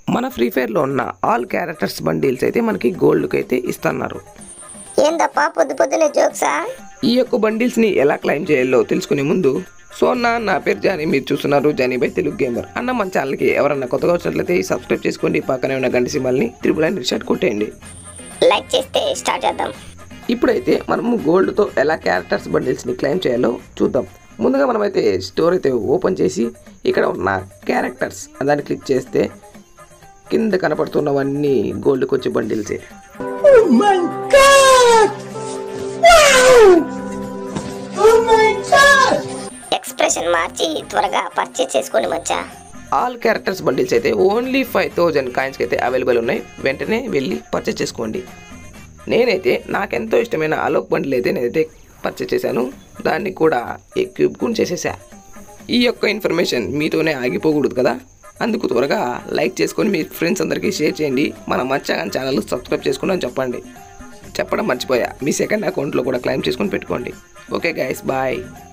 మన ఫ్రీ ఫైర్లో ఉన్న all characters bundles అయితే మనకి గోల్డ్కి అయితే ఇస్తున్నారు ఏందప్పా పొద్దు పొద్దునే జోక్సా ఈ యొక్క బండిల్స్ని ఎలా క్లైమ్ చేయాలో తెలుసుకునే ముందు సో అన్న నా పేరు జానీ మీరు చూస్తున్నారు జానీ బై తెలుగు గేమర్ అన్న మన ఛానల్కి ఎవరన్నా కొత్తగా వచ్చినట్లయితే సబ్స్క్రైబ్ చేసుకోండి పక్కనే ఉన్న గంట సింబల్ని త్రిపుల్ అండ్ రిషాట్ కొట్టేయండి లైక్ చేస్తే స్టార్ట్ చేద్దాం ఇప్పుడైతే మనము గోల్డ్తో ఎలా క్యారెక్టర్స్ బండిల్స్ని క్లైమ్ చేయాలో చూద్దాం ముందుగా మనమైతే స్టోర్ అయితే ఓపెన్ చేసి ఇక్కడ ఉన్న క్యారెక్టర్స్ దాన్ని క్లిక్ చేస్తే కింద కనపడుతున్నవన్నీ గోల్డ్కి వచ్చే బండిల్సే ఎక్స్ప్రెషన్ మార్చి త్వరగా పర్చేస్ చేసుకోండి మచ్చా ఆల్ క్యారెక్టర్స్ బండిల్స్ అయితే ఓన్లీ ఫైవ్ థౌజండ్ కాయిన్స్కి అయితే అవైలబుల్ ఉన్నాయి వెంటనే వెళ్ళి పర్చేస్ చేసుకోండి నేనైతే నాకెంతో ఇష్టమైన అలోక్ బండిల్ అయితే నేనైతే పర్చేస్ చేశాను దాన్ని కూడా ఎక్విప్ కూడా చేసేసా ఈ యొక్క ఇన్ఫర్మేషన్ మీతోనే ఆగిపోకూడదు కదా అందుకు త్వరగా లైక్ చేసుకొని మీ ఫ్రెండ్స్ అందరికీ షేర్ చేయండి మన మచ్చాగన్ ఛానల్ సబ్స్క్రైబ్ చేసుకుని అని చెప్పండి చెప్పడం మర్చిపోయా మీ సెకండ్ అకౌంట్లో కూడా క్లైమ్ చేసుకొని పెట్టుకోండి ఓకే గైస్ బాయ్